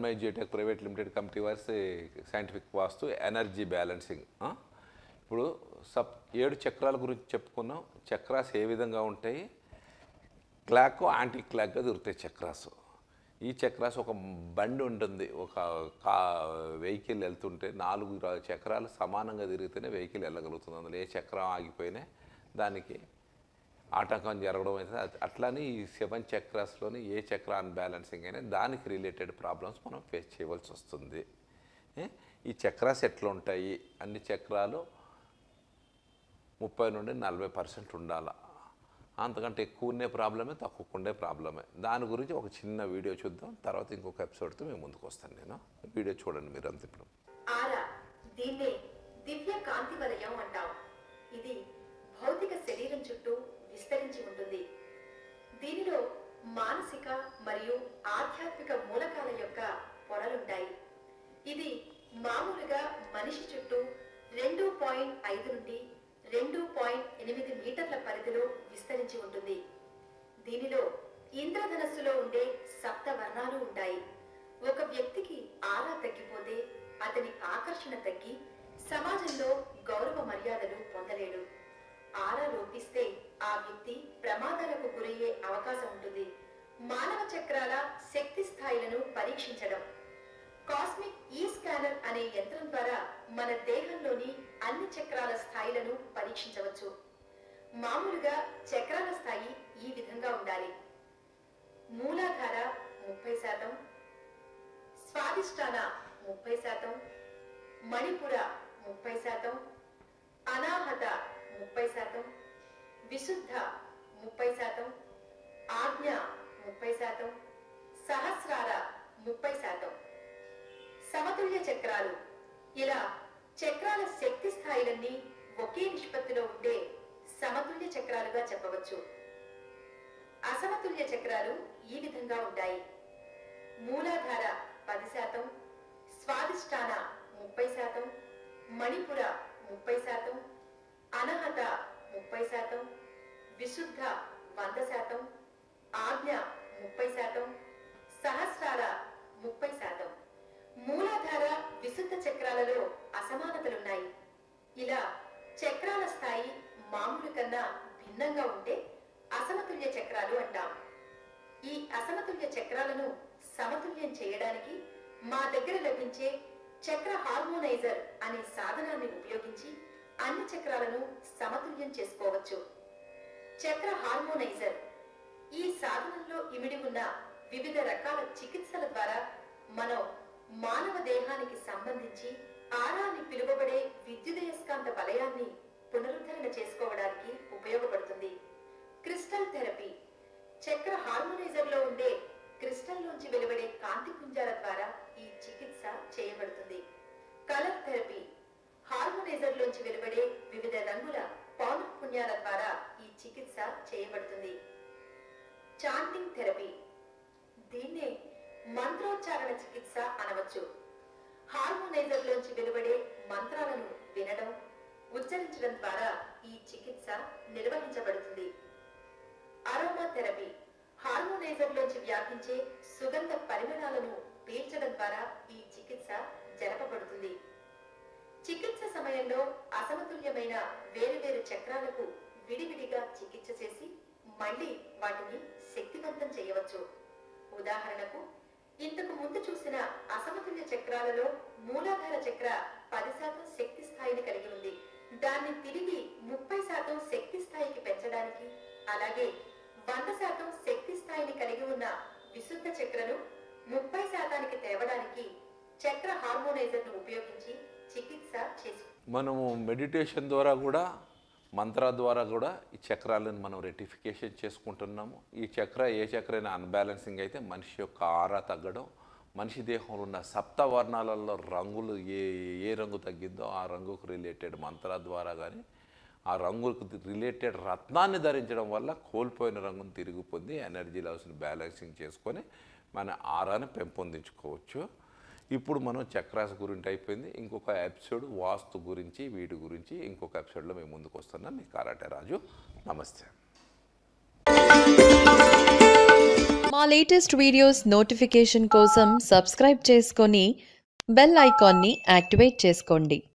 సన్మై geotech private limited company వారి scientific vastu energy balancing ఆ? ఇప్పుడు సబ్ ఏడు చక్రాల గురించి చెప్పుకున్నాం చక్రాస్ ఏ విధంగా ఉంటాయి క్లాక్ యాంటీ క్లాక్గా దొరుకుతాయి చక్రాస్ ఈ చక్రాస్ ఒక బండి ఉంటుంది ఒక కా వెహికల్ వెళ్తుంటే నాలుగు ర- చక్రాలు సమానంగా తిరిగితేనే వెహికల్ వెళ్ళగలుగుతుంది అందులో ఏ చక్రం ఆగిపోయినా దానికి ఆటంకం జరగడం అయితే అది- అట్లానే ఈ సెవెన్ చక్రాస్లోని ఏ చక్ర అన్బ్యాలెన్సింగ్ అయినా దానికి రిలేటెడ్ ప్రాబ్లమ్స్ మనం ఫేస్ చేయవలసి వస్తుంది ఏ? ఈ చక్రాస్ ఎట్లా ఉంటాయి అన్ని చక్రాలు ముప్పై నుండి నలభై పర్సెంట్ ఉండాలి అంతకంటే ఎక్కువ ఉండే ప్రాబ్లమే తక్కువ ఉండే ప్రాబ్లమే దాని గురించి ఒక చిన్న వీడియో చూద్దాం తర్వాత ఇంకొక ఎపిసోడ్తో మేము ముందుకు వస్తాను నేను వీడియో చూడండి మీరు అంత ఇప్పుడు ఆరా దీన్నే దివ్య కాంతి వలయం అంటాం ఇది భౌతిక శరీరం చుట్టూ విస్తరించి ఉంటుంది దీనిలో మానసిక మరియు ఆధ్యాత్మిక మూలకాల యొక్క పొరలుంటాయి ఇది మామూలుగా మనిషి చుట్టూ రెండు పాయింట్ ఐదు నుండి రెండు పాయింట్ ఎనిమిది మీటర్ల పరిధిలో విస్తరించి ఉంటుంది దీనిలో ఇంద్రధనస్సులో ఉండే సప్త వర్ణాలు ఉంటాయి ఒక వ్యక్తికి ఆరా తగ్గిపోతే అతని ఆకర్షణ తగ్గి సమాజంలో గౌరవ మర్యాదలు పొందలేడు ఆరా లోపిస్తే ఆ వ్యక్తి ప్రమాదాలకు గురయ్యే అవకాశం ఉంటుంది మానవ చక్రాల శక్తి స్థాయిలను పరీక్షించడం కాస్మిక్ ఈ స్కానర్ అనే యంత్రం ద్వారా మన దేహంలోని అన్ని చక్రాల స్థాయిలను పరీక్షించవచ్చు మామూలుగా చక్రాల స్థాయి ఈ విధంగా ఉండాలి మూలాధార ముప్పై శాతం స్వాదిష్టాన ముప్పై శాతం మణిపుర ముప్పై శాతం అనాహత ముప్పై శాతం విశుద్ధ ముప్పై శాతం ఆజ్ఞ ముప్పై శాతం సహస్రార ముప్పై శాతం సమతుల్య చక్రాలు ఇలా చక్రాల శక్తి స్థాయిలన్నీ ఒకే నిష్పత్తిలో ఉండే సమతుల్య చక్రాలుగా చెప్పవచ్చు అసమతుల్య చక్రాలు ఈ విధంగా ఉంటాయి మూలాధార పది శాతం స్వాదిష్టాన ముప్పై శాతం మణిపుర ముప్పై శాతం అనహత ముప్పై శాతం విశుద్ధ వంద శాతం ఆజ్ఞ ముప్పై శాతం సహస్రార ముప్పై శాతం మూలాధార విశుద్ధ చక్రాలలో అసమానతలున్నాయి ఇలా చక్రాల స్థాయి మామూలు కన్నా భిన్నంగా ఉంటే అసమతుల్య చక్రాలు అంటాం ఈ అసమతుల్య చక్రాలను సమతుల్యం చేయడానికి మా దగ్గర లభించే చక్ర హార్మోనైజర్ అనే సాధనాన్ని ఉపయోగించి అన్ని చక్రాలను సమతుల్యం చేసుకోవచ్చు చక్ర హార్మోనైజర్ ఈ సాధనంలో ఇమిడి ఉన్న వివిధ రకాల చికిత్సల ద్వారా మనం మానవ దేహానికి సంబంధించి ఆరా అని పిలువబడే విద్యుదయస్కాంత వలయాన్ని పునరుద్ధరణ చేసుకోవడానికి ఉపయోగపడుతుంది క్రిస్టల్ థెరపీ చక్ర హార్మోనైజర్ లో ఉండే క్రిస్టల్ నుంచి వెలువడే కాంతి పుంజాల ద్వారా ఈ చికిత్స చేయబడుతుంది కలర్ థెరపీ హార్మోనైజర్ లోంచి వెలువడే వివిధ రంగుల పౌన పుణ్యాల ద్వారా ఈ చికిత్స చేయబడుతుంది చాంటింగ్ థెరపీ దీన్నే మంత్రోచ్చారణ చికిత్స అనవచ్చు హార్మోనైజర్ లోంచి వెలువడే మంత్రాలను వినడం ఉచ్చరించడం ద్వారా ఈ చికిత్స నిర్వహించబడుతుంది అరోమా థెరపీ హార్మోనైజర్ లోంచి వ్యాపించే సుగంధ పరిమళాలను పీల్చడం ద్వారా ఈ చికిత్స జరపబడుతుంది చికిత్స సమయంలో అసమతుల్యమైన వేరువేరు చక్రాలకు విడివిడిగా చికిత్స చేసి మళ్ళీ వాటిని శక్తివంతం చేయవచ్చు ఉదాహరణకు ఇంతకు ముందు చూసిన అసమతుల్య చక్రాలలో మూలాధార చక్ర పది శాతం శక్తి స్థాయిని కలిగి ఉంది దాన్ని తిరిగి ముప్పై శాతం శక్తి స్థాయికి పెంచడానికి అలాగే వంద శాతం శక్తి స్థాయిని కలిగి ఉన్న విశుద్ధ చక్రను ముప్పై శాతానికి తేవడానికి చక్ర హార్మోనైజర్ ను ఉపయోగించి చికిత్స చేసు మనము మెడిటేషన్ ద్వారా కూడా మంత్ర ద్వారా కూడా ఈ చక్రాలను మనం రెటిఫికేషన్ చేసుకుంటున్నాము ఈ చక్ర ఏ చక్ర అయినా అన్బ్యాలెన్సింగ్ అయితే మనిషి యొక్క ఆరా తగ్గడం మనిషి దేహంలో ఉన్న సప్త వర్ణాలలో రంగులు ఏ ఏ రంగు తగ్గిందో ఆ రంగుకు రిలేటెడ్ మంత్ర ద్వారా కానీ ఆ రంగులకు రిలేటెడ్ రత్నాన్ని ధరించడం వల్ల కోల్పోయిన రంగును తిరిగి పొంది ఎనర్జీ లెవెల్స్ని బ్యాలెన్సింగ్ చేసుకొని మన ఆరాని పెంపొందించుకోవచ్చు ఇప్పుడు మనం చక్రాస్ గురించి అయిపోయింది ఇంకొక ఎపిసోడ్ వాస్తు గురించి వీటి గురించి ఇంకొక ఎపిసోడ్లో మేము ముందుకు వస్తున్నాం మీ కారాటే రాజు నమస్తే మా లేటెస్ట్ వీడియోస్ నోటిఫికేషన్ కోసం సబ్స్క్రైబ్ చేసుకొని బెల్ ఐకాన్ని యాక్టివేట్ చేసుకోండి